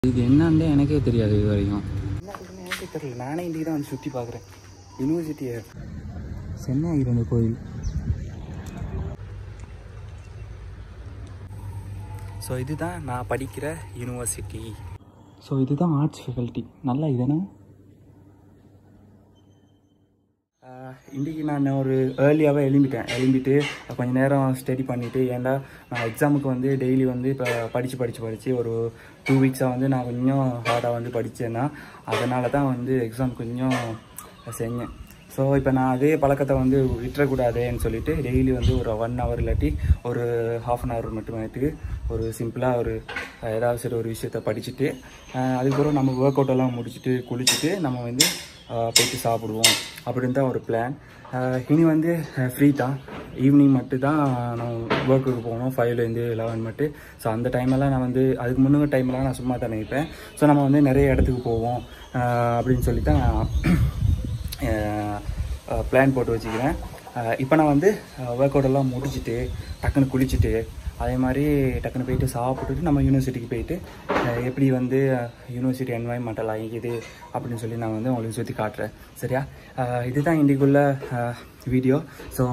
இது என்னன்னு எனக்கே தெரியாது இது வரைக்கும் என்ன இருக்குன்னு எனக்கே தெரியல நானே இன்றைக்கி தான் வந்து சுற்றி பார்க்குறேன் யூனிவர்சிட்டியை சென்னை ஆகிற இந்த கோயில் ஸோ இதுதான் நான் படிக்கிற யூனிவர்சிட்டி ஸோ இதுதான் ஆர்ட்ஸ் ஃபேக்கல்ட்டி நல்லா இதுனா இன்றைக்கி நான் ஒரு ஏர்லியாகவே எழும்பிட்டேன் எழும்பிட்டு கொஞ்சம் நேரம் ஸ்டடி பண்ணிவிட்டு ஏன்டா நான் எக்ஸாமுக்கு வந்து டெய்லி வந்து இப்போ படித்து படித்து படித்து ஒரு டூ வீக்ஸாக வந்து நான் கொஞ்சம் ஹார்டாக வந்து படித்தேன்னா அதனால தான் வந்து எக்ஸாம் கொஞ்சம் செஞ்சேன் ஸோ இப்போ நான் அதே பழக்கத்தை வந்து விட்டுறக்கூடாதேன்னு சொல்லிட்டு டெய்லி வந்து ஒரு ஒன் ஹவர் இல்லாட்டி ஒரு ஹாஃப் அன் ஹவர் மட்டுமேட்டுக்கு ஒரு சிம்பிளாக ஒரு அஹ், ஏதாவது சரி ஒரு விஷயத்த படிச்சுட்டு அஹ், அதுக்கப்புறம் நம்ம ஒர்க் அவுட் எல்லாம் முடிச்சுட்டு குளிச்சுட்டு நம்ம வந்து அஹ், போயிட்டு சாப்பிடுவோம் அப்படின்னு தான் ஒரு பிளான் இனி வந்து ஃப்ரீ தான் ஈவினிங் மட்டும் தான் நான் ஒர்க்குக்கு போகணும் ஃபைவ்லேருந்து லெவன் மட்டும் ஸோ அந்த டைமெல்லாம் நான் வந்து அதுக்கு முன்னுங்க டைம்லாம் நான் சும்மா தான் நினைப்பேன் ஸோ நம்ம வந்து நிறைய இடத்துக்கு போவோம் அஹ், அப்படின்னு சொல்லி தான் பிளான் போட்டு வச்சுக்கிறேன் இப்போ நான் வந்து ஒர்க் அவுட் எல்லாம் முடிச்சுட்டு டக்குன்னு குளிச்சுட்டு அதே மாதிரி டக்குன்னு போயிட்டு சாப்பிட்டுட்டு நம்ம யூனிவர்சிட்டிக்கு போயிட்டு அஹ், எப்படி வந்து யூனிவர்சிட்டி என்வாயன்மெண்டல் ஆகிக்குது அப்படின்னு சொல்லி நான் வந்து உங்களுக்கு சுற்றி காட்டுறேன் சரியா அஹ், இதுதான் இன்றைக்குள்ள வீடியோ ஸோ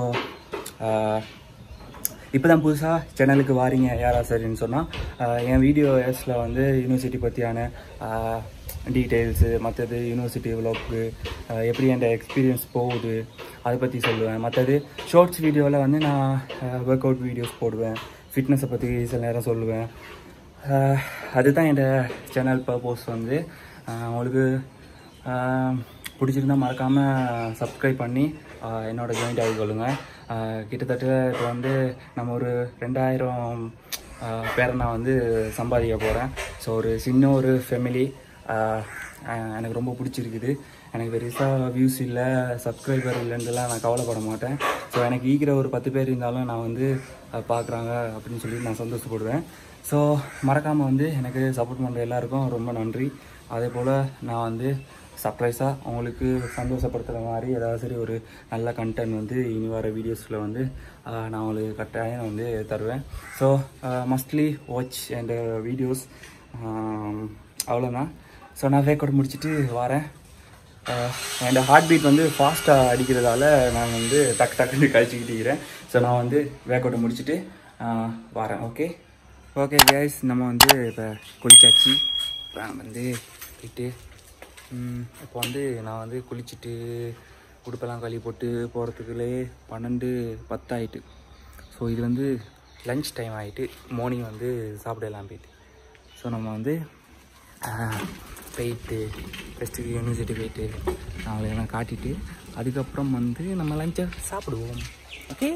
இப்போ தான் புதுசாக சேனலுக்கு வாரீங்க யாரா சரின்னு சொன்னால் என் வீடியோஸில் வந்து யூனிவர்சிட்டி பற்றியான டீட்டெயில்ஸு மற்றது யூனிவர்சிட்டி விளாக்கு எப்படி என் எக்ஸ்பீரியன்ஸ் போகுது அதை பற்றி சொல்லுவேன் மற்றது ஷார்ட்ஸ் வீடியோவில் வந்து நான் ஒர்க் அவுட் வீடியோஸ் போடுவேன் ஃபிட்னஸை பற்றி சில நேரம் சொல்லுவேன் அஹ், அதுதான் என் சேனல் பர்பஸ் வந்து அஹ், உங்களுக்கு அஹ், பிடிச்சிருந்தா மறக்காமல் சப்ஸ்கிரைப் பண்ணி அஹ், என்னோட ஜாயிண்ட் ஆகிக்கொள்ளுங்க அஹ், கிட்டத்தட்ட இப்போ வந்து நம்ம ஒரு ரெண்டாயிரம் அஹ், பேரை நான் வந்து சம்பாதிக்க போகிறேன் ஸோ ஒரு சின்ன ஒரு ஃபேமிலி எனக்கு ரொம்ப பிடிச்சிருக்குது எனக்கு பெருசாக வியூஸ் இல்லை சப்ஸ்கிரைபர் இல்லைன்றலாம் நான் கவலைப்பட மாட்டேன் ஸோ எனக்கு ஈக்கிற ஒரு பத்து பேர் இருந்தாலும் நான் வந்து பார்க்குறாங்க அப்படின்னு சொல்லி நான் சந்தோஷப்படுவேன் ஸோ மறக்காமல் வந்து எனக்கு சப்போர்ட் பண்ணுற எல்லாருக்கும் ரொம்ப நன்றி அதே போல் நான் வந்து சர்ப்ரைஸாக உங்களுக்கு சந்தோஷப்படுத்துகிற மாதிரி ஏதாவது சரி ஒரு நல்ல கண்டென்ட் வந்து இனி வர வீடியோஸில் வந்து ஆஹ், நான் உங்களுக்கு கட்டாயம் வந்து தருவேன் so mostly watch and videos அவ்வளோதான் ஸோ நான் வேக்கோட் முடிச்சுட்டு வரேன் என் ஹார்ட் பீட் வந்து ஃபாஸ்ட்டாக அடிக்கிறதால நான் வந்து டக்கு டக்குன்னு கழிச்சுக்கிட்டு இருக்கிறேன் ஸோ நான் வந்து வேக்கோட்டை முடிச்சுட்டு ஆஹ், வரேன் ஓகே ஓகே கேஸ் நம்ம வந்து இப்போ குளிச்சாச்சு இப்போ வந்து போயிட்டு ம், இப்போ வந்து நான் வந்து குளிச்சுட்டு உடுப்பெல்லாம் கழுவி போட்டு போகிறதுக்குள்ளே பன்னெண்டு பத்தாயிட்டு ஸோ இது வந்து லஞ்ச் டைம் ஆகிட்டு மார்னிங் வந்து சாப்பிடலாம் போயிட்டு ஸோ நம்ம வந்து ஆஹ், போயிட்டு ஃபஸ்ட்டுக்கு யூனிவர்சிட்டி போயிட்டு அவங்களெல்லாம் காட்டிட்டு அதுக்கப்புறம் வந்து நம்ம லஞ்சை சாப்பிடுவோம் ஓகே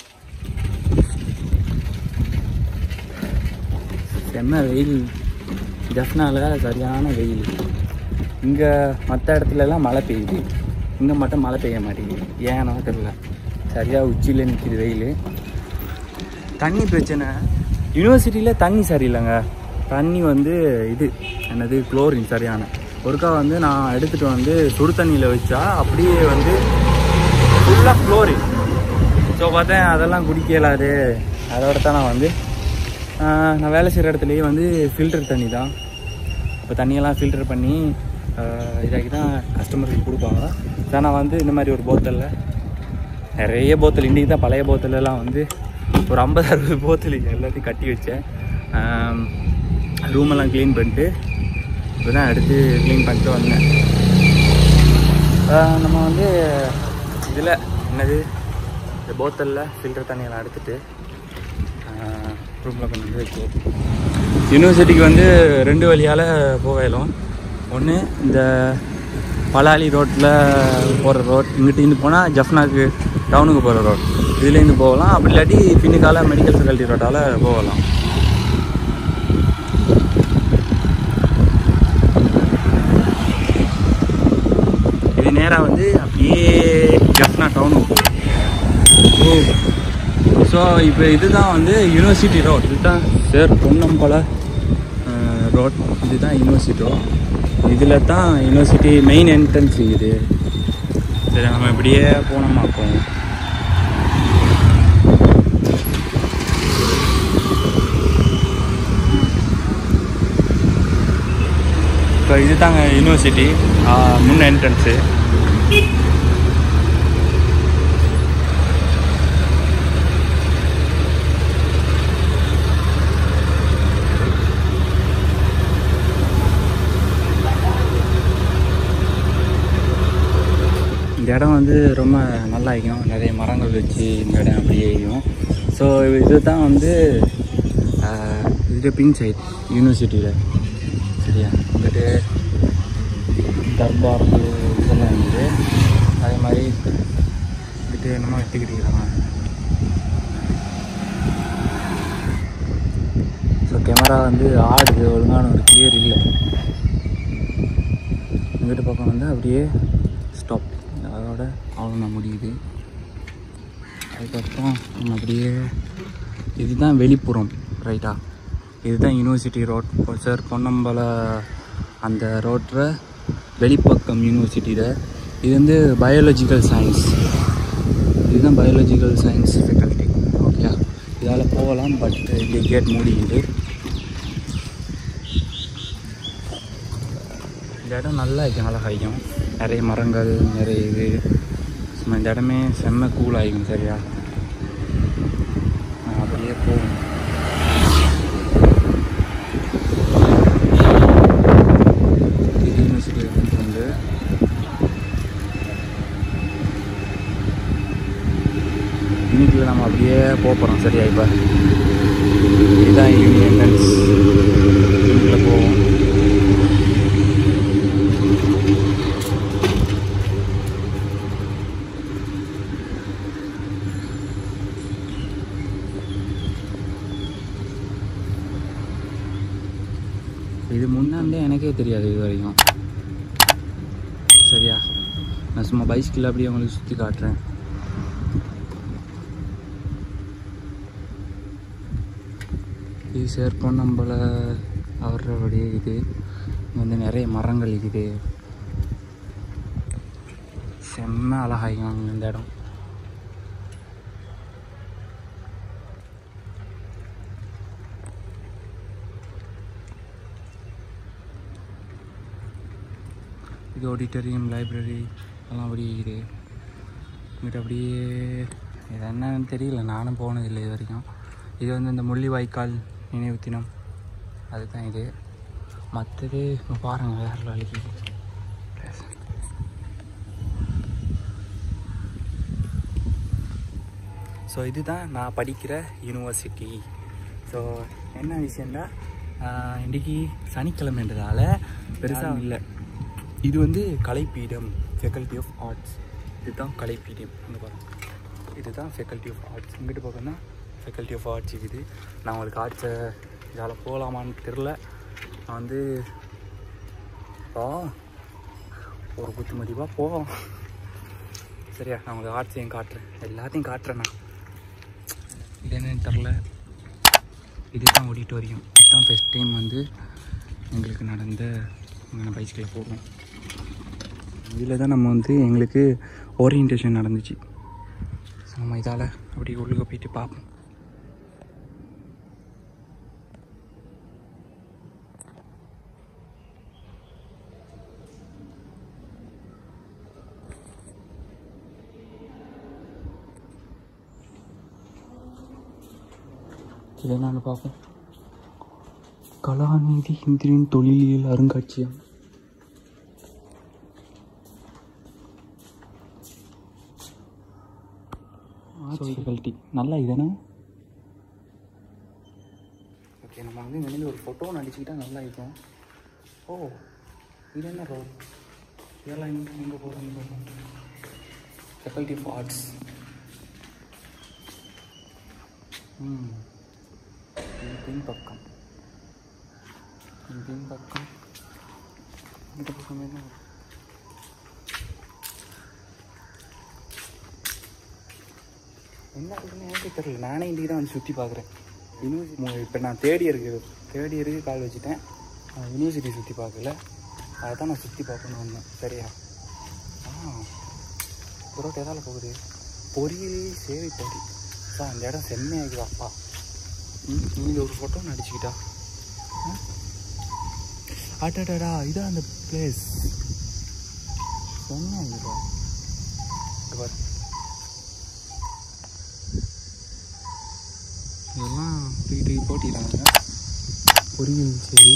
செம்ம வெயில் ஜஃப்னால சரியான வெயில் இங்கே மற்ற இடத்துலலாம் மழை பெய்யுது இங்கே மட்டும் மழை பெய்ய மாட்டேங்குது ஏனோ தெரியல சரியாக உச்சியில் நிற்கிது வெயில் தண்ணி பிரச்சனை யூனிவர்சிட்டியில் தண்ணி சரியில்லைங்க தண்ணி வந்து இது என்னது குளோரின் சரியான ஒருக்கா வந்து நான் எடுத்துகிட்டு வந்து சுடு தண்ணியில் வச்சா அப்படியே வந்து ஃபுல்லாக குளோரின் ஸோ பார்த்தேன் அதெல்லாம் குடிக்க இயலாது அதோட தான் நான் வந்து ஆஹ், நான் வேலை செய்கிற இடத்துலையே வந்து ஃபில்டர் தண்ணி தான் இப்போ தண்ணியெல்லாம் ஃபில்டர் பண்ணி ஆஹ், இதாக்கி தான் கஸ்டமருக்கு கொடுப்பாங்க ஸோ நான் வந்து இந்த மாதிரி ஒரு போத்தலில் நிறைய போத்தல் இன்றைக்கி தான் பழைய போத்தல் எல்லாம் வந்து ஒரு ஐம்பது அறுபது போத்தல் எல்லாத்தையும் கட்டி வச்சேன் ரூமெல்லாம் க்ளீன் பண்ணிட்டு இப்போ தான் எடுத்து க்ளீன் பண்ணிட்டு வந்தேன் ஆஹ் நம்ம வந்து இதில் என்னது இந்த போத்தலில் ஃபில்டர் தண்ணியெல்லாம் எடுத்துட்டு ரூமில் கொண்டு வந்து வச்சு யூனிவர்சிட்டிக்கு வந்து ரெண்டு வழியால் போகலாம் ஒன்று இந்த பலாலி ரோட்டில் போகிற ரோட் இங்கிட்ட இருந்து போனால் ஜஃப்னாக்கு டவுனுக்கு போகிற ரோட் இதுலேருந்து போகலாம் அப்படி இல்லாட்டி பின்னுக்கால மெடிக்கல் ஃபேக்கல்ட்டி ரோட்டால் போகலாம் இது நேராக வந்து அப்படியே ஜஃப்னா டவுனுக்கு போகும் ஓ ஸோ இப்போ இதுதான் வந்து யூனிவர்சிட்டி ரோட் இதுதான் சார் பொன்னம்பல ரோட் இதுதான் யூனிவர்சிட்டி ரோட் இதில் தான் யூனிவர்சிட்டி மெயின் என்ட்ரன்ஸ் இது சரி நம்ம இப்படியே போனோமாக்கும் ஸோ இது தாங்க யூனிவர்சிட்டி முன் என்ட்ரன்ஸு இந்த இடம் வந்து ரொம்ப நல்லா இருக்கும் நிறைய மரங்கள் வச்சு இந்த இடம் அப்படியே இருக்கும் ஸோ இது தான் வந்து ஆஹ், இது பின் சைட் யூனிவர்சிட்டியில் சரியா வந்துட்டு தர்பார் இதெல்லாம் இருக்குது அதே மாதிரி வந்துட்டு என்னமோ எடுத்துக்கிட்டு இருக்காங்க ஸோ கேமரா வந்து ஆடுது ஒழுங்கான ஒரு கிளியர் இல்லை இங்கிட்ட பக்கம் வந்து அப்படியே ஸ்டாப் அதோட அவ்வளோ முடியுது அதுக்கப்புறம் நம்ம அப்படியே இதுதான் வெளிப்புறம் ரைட்டா இதுதான் யூனிவர்சிட்டி ரோட் சார் பொன்னம்பல அந்த ரோட்டில் வெளிப்பக்கம் யூனிவர்சிட்டியில் இது வந்து பயாலஜிக்கல் சயின்ஸ் இதுதான் பயாலஜிக்கல் சயின்ஸ் ஃபேக்கல்ட்டி ஓகே இதால் போகலாம் பட் இங்கே கேட் மூடிக்குது இந்த இடம் நல்லா இருக்கும் அழகாக இருக்கும் நிறைய மரங்கள் நிறைய இது சும்மா இந்த இடமே செம்ம கூல் ஆகிக்கும் சரியா நான் அப்படியே போகும் யூனிவர்சிட்டி வந்து இன்னைக்குள்ள நம்ம அப்படியே போக போகிறோம் சரியா இப்போ இதுதான் யூனியன் என்ட்ரன்ஸ் இதுக்குள்ள போவோம் இது முன்னாண்டே எனக்கே தெரியாது இது வரைக்கும் சரியா நான் சும்மா பைஸ்கில் அப்படியே உங்களுக்கு சுற்றி காட்டுறேன் இது சார் பொன்னம்பல அவரபடியே இது இங்க வந்து நிறைய மரங்கள் இருக்குது செம்ம அழகாயும் இந்த இடம் இது ஆடிட்டோரியம் லைப்ரரி எல்லாம் அப்படியே இது இங்கிட்ட அப்படியே இது என்னன்னு தெரியல நானும் போனதில்லை இது வரைக்கும் இது வந்து இந்த முள்ளிவாய்க்கால் நினைவு தினம் அதுதான் இது மற்றது இங்க பாருங்க வேற வேலைக்கு ஸோ இதுதான் நான் படிக்கிற யூனிவர்சிட்டி ஸோ என்ன விஷயம்னா ஆஹ், இன்னைக்கு சனிக்கிழமைன்றதால பெருசாக இல்லை இது வந்து கலைப்பீடம் ஃபெக்கல்ட்டி ஆஃப் ஆர்ட்ஸ் இதுதான் கலைப்பீடம் இங்கே பாருங்க இதுதான் ஃபெக்கல்ட்டி ஆஃப் ஆர்ட்ஸ் இங்கிட்டு பக்கம் தான் ஃபெக்கல்ட்டி ஆஃப் ஆர்ட்ஸ் இருக்குது நான் உங்களுக்கு ஆர்ட்ஸை இதால் போகலாமான்னு தெரில நான் வந்து பா ஒரு புத்திமதிப்பாக போவோம் சரியா நான் உங்களுக்கு ஆர்ட்ஸையும் காட்டுறேன் எல்லாத்தையும் காட்டுறேன் நான் இது என்னன்னு தெரில இதுதான் ஆடிட்டோரியம் இதுதான் ஃபஸ்ட் டைம் வந்து எங்களுக்கு நடந்த நாங்கள் பைக்கில் போகிறோம் இதில் தான் நம்ம வந்து எங்களுக்கு ஓரியன்டேஷன் நடந்துச்சு ஸோ நம்ம இதால் அப்படி உள்ளுக்க போயிட்டு பார்ப்போம் இது என்னன்னு பார்ப்போம் கலாநிதி இந்திரன் தொழிலியல் அருங்காட்சியகம் ஃபேக்கல்ட்டி நல்லா இதுதானே ஓகே நம்ம வந்து இந்த மாதிரி ஒரு ஃபோட்டோ நடிச்சுக்கிட்டா நல்லா இருக்கும் ஓ இது என்ன ரோல் இதெல்லாம் எங்கே எங்கே போகிறோம் ஃபேக்கல்ட்டி ஆஃப் ஆர்ட்ஸ் ம் இது பின்பக்கம் இது பின்பக்கம் இந்த பக்கம் என்ன என்ன இருக்குன்னு எனக்கே தெரியல நானே இன்றைக்கி தான் வந்து சுற்றி பார்க்குறேன் யூனிவர்சிட்டி இப்போ நான் தேர்ட் இயருக்கு தேர்ட் இயருக்கு கால் வச்சுட்டேன் நான் யூனிவர்சிட்டி சுற்றி பார்க்கல அதை தான் நான் சுற்றி பார்க்கணும் வந்தேன் சரியா ஆ புரோட்டா எதால் போகுது பொரியல் சேவை பொரி சார் அந்த இடம் செம்மையாகுது அப்பா ம் நீங்கள் ஒரு ஃபோட்டோ நடிச்சுக்கிட்டா அடடடா இதான் அந்த பிளேஸ் சொன்னா இதுடா இங்க பாரு இதெல்லாம் தூக்கி தூக்கி போட்டிடுறாங்க பொறியியல் சரி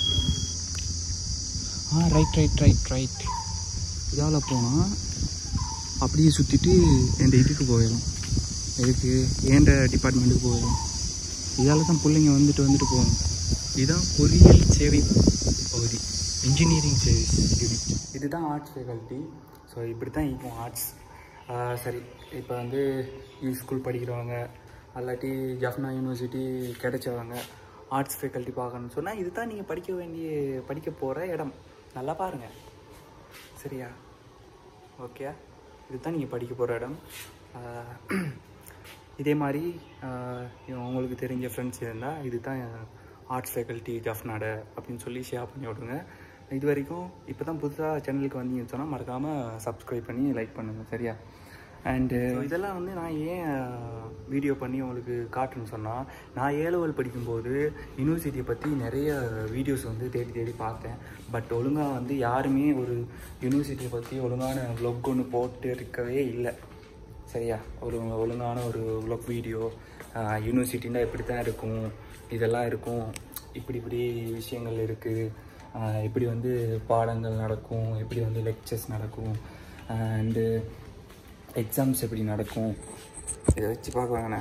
ஆ ரைட் ரைட் ரைட் ரைட் இதால் போனால் அப்படியே சுற்றிட்டு என் இதுக்கு போயிடும் எதுக்கு ஏண்ட டிபார்ட்மெண்ட்டுக்கு போயிடும் இதால் தான் பிள்ளைங்க வந்துட்டு வந்துட்டு போகும் இதுதான் பொறியியல் சேவை பகுதி இன்ஜினியரிங் சர்வீஸ் யூனிட் இதுதான் ஆர்ட்ஸ் ஃபேக்கல்ட்டி ஸோ இப்படி தான் இருக்கும் ஆர்ட்ஸ் சரி இப்போ வந்து ஸ்கூல் படிக்கிறவங்க அல்லாட்டி ஜஃப்னா யூனிவர்சிட்டி கிடைச்சவங்க ஆர்ட்ஸ் ஃபேக்கல்ட்டி பார்க்கணும்னு சொன்னால் இதுதான் நீங்கள் படிக்க வேண்டிய படிக்க போகிற இடம் நல்லா பாருங்கள் சரியா ஓகே இதுதான் நீங்கள் படிக்க போகிற இடம் ஆஹ் இதே மாதிரி ஆஹ் இவன் உங்களுக்கு தெரிஞ்ச ஃப்ரெண்ட்ஸ் இருந்தால் இதுதான் ஆர்ட்ஸ் ஃபேக்கல்ட்டி ஜஃப்நாட அப்படின்னு சொல்லி ஷேர் பண்ணி விடுங்க இது வரைக்கும் இப்போ தான் புதுசாக சேனலுக்கு வந்தீங்கன்னு சொன்னால் மறக்காமல் சப்ஸ்கிரைப் பண்ணி லைக் பண்ணுங்கள் சரியா அண்டு இதெல்லாம் வந்து நான் ஏன் வீடியோ பண்ணி உங்களுக்கு காட்டுன்னு சொன்னால் நான் ஏ லெவல் படிக்கும்போது யூனிவர்சிட்டியை பற்றி நிறைய வீடியோஸ் வந்து தேடி தேடி பார்த்தேன் பட் ஒழுங்காக வந்து யாருமே ஒரு யூனிவர்சிட்டியை பற்றி ஒழுங்கான vlog ஒன்று போட்டு இருக்கவே இல்லை சரியா ஒரு ஒழுங்கான ஒரு vlog வீடியோ யூனிவர்சிட்டின்னா இப்படி தான் இருக்கும் இதெல்லாம் இருக்கும் இப்படி இப்படி விஷயங்கள் இருக்குது இப்படி வந்து பாடங்கள் நடக்கும் எப்படி வந்து லெக்சர்ஸ் நடக்கும் அண்டு எக்ஸாம்ஸ் எப்படி நடக்கும் இதை வச்சு பார்க்கலாங்கண்ணே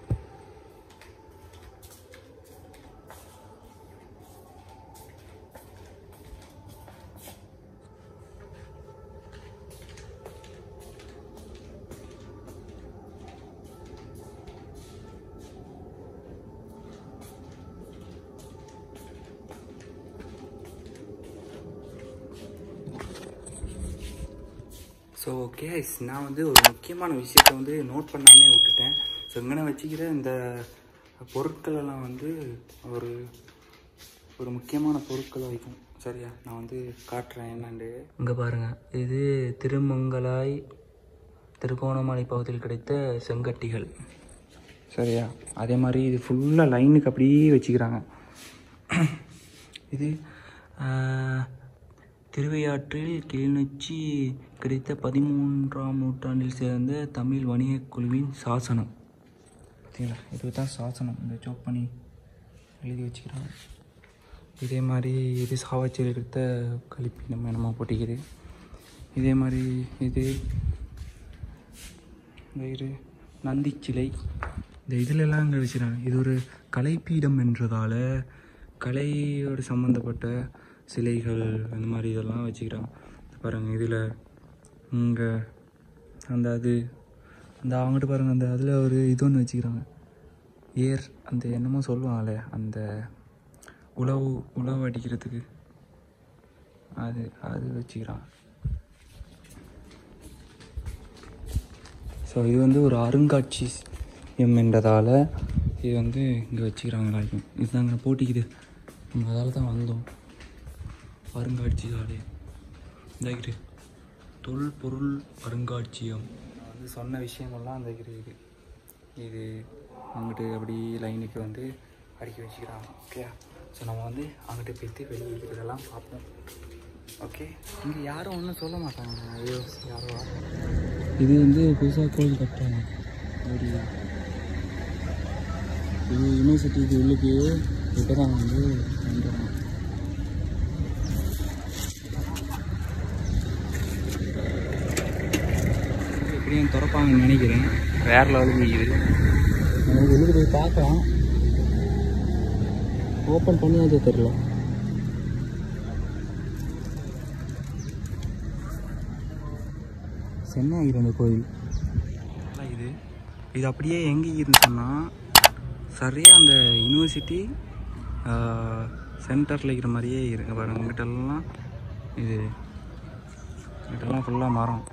ஸோ கேஸ் நான் வந்து ஒரு முக்கியமான விஷயத்தை வந்து நோட் பண்ணாமே விட்டுட்டேன் ஸோ இங்கே வச்சுக்கிற இந்த பொருட்கள் எல்லாம் வந்து ஒரு ஒரு முக்கியமான பொருட்கள் வைக்கும் சரியா நான் வந்து காட்டுறேன் என்னண்டு இங்கே பாருங்கள் இது திருமங்கலாய் திருகோணமலை பகுதியில் கிடைத்த செங்கட்டிகள் சரியா அதே மாதிரி இது ஃபுல்லாக லைனுக்கு அப்படியே வச்சுக்கிறாங்க இது ஆஹ், திருவையாற்றில் கிளிநொச்சி கிடைத்த பதிமூன்றாம் நூற்றாண்டில் சேர்ந்த தமிழ் வணிகக் குழுவின் சாசனம் பார்த்தீங்களா இது தான் சாசனம் இந்த சோப் பண்ணி எழுதி வச்சுக்கிறாங்க இதே மாதிரி இது சாவச்சேரி எடுத்த கழிப்பினம் என்னமோ போட்டிக்குது இதே மாதிரி இது இந்த இது நந்தி சிலை இந்த இதுலெல்லாம் இங்கே வச்சுருக்காங்க இது ஒரு கலைப்பீடம் என்றதால கலையோடு சம்மந்தப்பட்ட சிலைகள் அந்த மாதிரி இதெல்லாம் வச்சுக்கிறாங்க பாருங்கள் இதில் இங்கே அந்த அது அந்த அவங்ககிட்ட பாருங்கள் அந்த அதில் ஒரு இது ஒன்று வச்சுக்கிறாங்க ஏர் அந்த என்னமோ சொல்லுவாங்களே அந்த உழவு உழவு அடிக்கிறதுக்கு அது அது வச்சுக்கிறாங்க ஸோ இது வந்து ஒரு அருங்காட்சியம் என்றதால் இது வந்து இங்கே வச்சுக்கிறாங்களாக்கும் இதுதாங்க போட்டிக்குது நம்ம அதால் தான் வந்தோம் அருங்காட்சியாலே இதாகிட்டு தொல்பொருள் அருங்காட்சியம் நான் வந்து சொன்ன விஷயங்கள்லாம் அந்த இருக்குது இது அங்கிட்டு அப்படி லைனுக்கு வந்து அடுக்கி வச்சுக்கிறாங்க ஓகே ஸோ நம்ம வந்து அங்கிட்டு போய்த்து வெளியே இருக்கிறதெல்லாம் பார்ப்போம் ஓகே இங்கே யாரும் ஒன்றும் சொல்ல மாட்டாங்க ஐயோ யாரோ இது வந்து புதுசாக கோயில் கட்டுறாங்க ஒரு இது யூனிவர்சிட்டிக்கு உள்ளுக்கு இப்போ தான் வந்து பண்ணுறாங்க எப்படியும் திறப்பாங்கன்னு நினைக்கிறேன் வேற லெவலுக்கு இருக்குது நமக்கு உள்ளுக்கு போய் பார்க்கலாம் ஓப்பன் பண்ணியாச்சே தெரில சென்னை ஆகிரும் அந்த கோயில் இது இது அப்படியே எங்கே இருக்குன்னு சொன்னால் சரியாக அந்த யூனிவர்சிட்டி சென்டரில் இருக்கிற மாதிரியே இருக்கு பாருங்க இங்கிட்டெல்லாம் இது இங்கிட்டெல்லாம் ஃபுல்லாக மரம்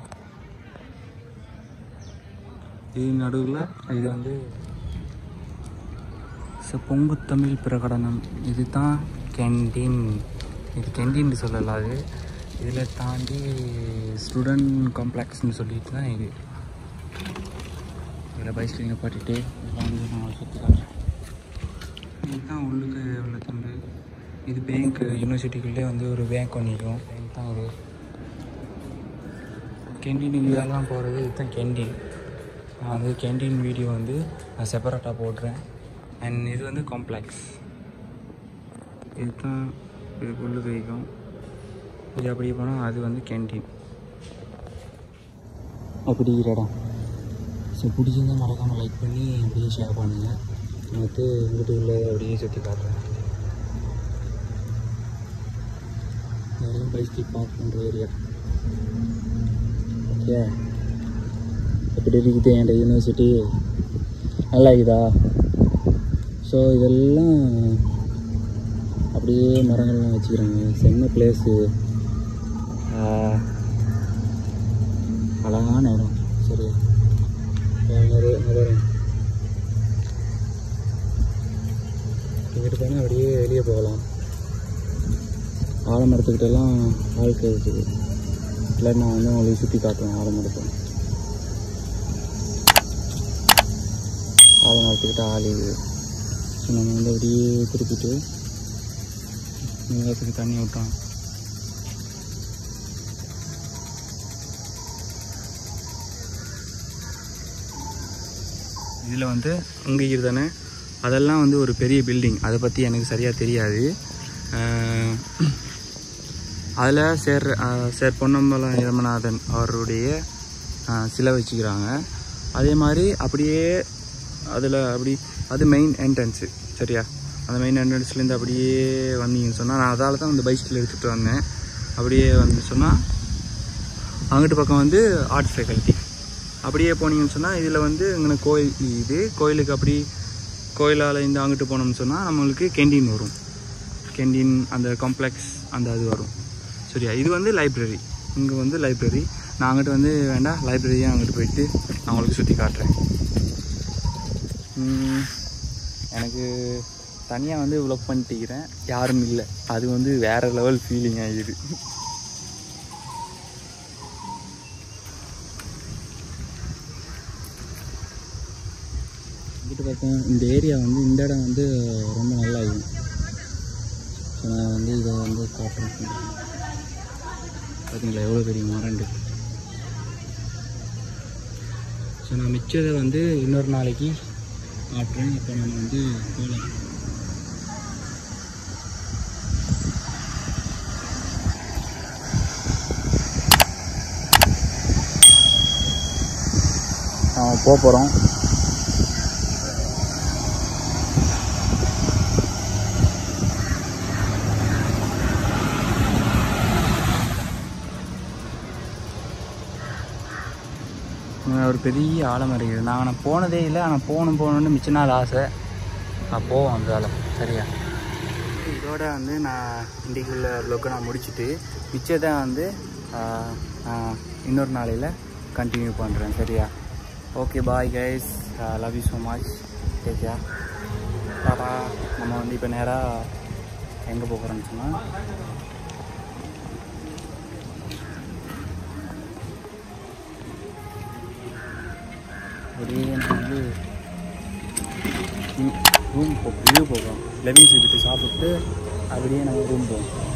இது நடுவில் இது வந்து ச பொங்கு தமிழ் பிரகடனம் இது தான் கேண்டீன் இது கேண்டீன் சொல்லலாம் அது இதில் தாண்டி ஸ்டூடெண்ட் காம்ப்ளெக்ஸ்னு சொல்லிட்டு தான் இது இதில் பைஸ்கில் நிப்பாட்டிட்டு இதெல்லாம் வந்து நான் சுற்றி காட்டுறேன் இதுதான் உள்ளுக்கு உள்ள துண்டு இது பேங்க் யூனிவர்சிட்டிக்குள்ளே வந்து ஒரு பேங்க் ஒன்றிக்கும் பேங்க் தான் இது கேண்டீன் இதெல்லாம் போகிறது இதுதான் கேண்டீன் நான் வந்து கேண்டீன் வீடியோ வந்து நான் செப்பரேட்டாக போடுறேன் அண்ட் இது வந்து காம்ப்ளெக்ஸ் இதுதான் இதுக்குள்ளே வைக்கும் இது அப்படியே போனால் அது வந்து கேண்டீன் அப்படி இடம் ஸோ பிடிச்சிருந்தா மறக்காமல் லைக் பண்ணி அப்படியே ஷேர் பண்ணுங்கள் நான் வந்து வீட்டுக்குள்ளே அப்படியே சுற்றி காட்டுறேன் இதெல்லாம் பைஸ்டிக் பார்க் பண்ணுற ஏரியா ஓகே எப்படி இருக்குது என் யூனிவர்சிட்டி நல்லா இருக்குதா ஸோ இதெல்லாம் அப்படியே மரங்கள்லாம் வச்சுக்கிறாங்க செம்ம பிளேஸு அழகான இடம் சரி நிறைய நிறைய இங்கிட்டு போனால் அப்படியே வெளியே போகலாம் ஆலமரத்துக்கிட்டலாம் வாழ்க்கை இருக்குது இல்லை நான் வந்து உங்களுக்கு சுற்றி காட்டுவேன் ஆலமரத்தை ஆலமரத்துக்கிட்ட ஆள் இது ஸோ நம்ம வந்து அப்படியே திருப்பிட்டு நிலத்துக்கு தண்ணி விட்டோம் இதில் வந்து அங்கே தானே அதெல்லாம் வந்து ஒரு பெரிய பில்டிங் அதை பற்றி எனக்கு சரியாக தெரியாது அதில் சேர் அஹ், சேர் பொன்னம்பலம் இரமநாதன் அவருடைய அஹ், சிலை வச்சுக்கிறாங்க அதே மாதிரி அப்படியே அதில் அப்படி அது மெயின் என்ட்ரன்ஸு சரியா அந்த மெயின் என்ட்ரன்ஸ்லேருந்து அப்படியே வந்தீங்கன்னு சொன்னால் நான் அதால் தான் அந்த பைஸ்கில் எடுத்துகிட்டு வந்தேன் அப்படியே வந்து சொன்னால் அங்கிட்டு பக்கம் வந்து ஆர்ட்ஸ் ஃபேக்கல்ட்டி அப்படியே போனீங்கன்னு சொன்னால் இதில் வந்து இங்கே கோயில் இது கோயிலுக்கு அப்படி கோயிலால் இந்த அங்கிட்டு போனோம்னு சொன்னால் நம்மளுக்கு கேண்டீன் வரும் கேண்டீன் அந்த காம்ப்ளெக்ஸ் அந்த அது வரும் சரியா இது வந்து லைப்ரரி இங்கே வந்து லைப்ரரி நான் அங்கிட்டு வந்து வேண்டாம் லைப்ரரியாக அங்கிட்டு போயிட்டு நான் உங்களுக்கு சுற்றி காட்டுறேன் உம், எனக்கு தனியாக வந்து விளக் பண்ணிட்டுக்கிறேன் யாரும் இல்லை அது வந்து வேறு லெவல் ஃபீலிங் ஆகிடுது இங்கிட்டு பக்கம் இந்த ஏரியா வந்து இந்த இடம் வந்து ரொம்ப நல்லா இருக்கும் ஸோ நான் வந்து இதை வந்து காட்டுறேன் பார்த்தீங்களா எவ்வளோ பெரிய மரண்டு ஸோ நான் மிச்சதை வந்து இன்னொரு நாளைக்கு காட்டுறேன் இப்போ நம்ம வந்து போகலாம் நாம போக போகிறோம் இங்க ஒரு பெரிய ஆலமரம் இருக்குது நான் நான் போனதே இல்லை ஆனால் போகணும் போகணுன்னு மிச்ச நாள் ஆசை நான் போவோம் அந்த வேலை சரியா இதோட வந்து நான் இன்றைக்குள்ள வ்ளோக்கை நான் முடிச்சுட்டு மிச்சத்தை வந்து ஆஹ், நான் இன்னொரு நாளையில் கண்டினியூ பண்ணுறேன் சரியா okay bye guys love you so much take care பாப்பா நம்ம வந்து இப்போ நேராக எங்கே போகிறோம்னு சொன்னால் அப்படியே நான் வந்து ரூம் போ வெளியே போகிறோம் லெவிங்ஸ் விட்டு சாப்பிட்டு அப்படியே நம்ம ரூம் போவோம்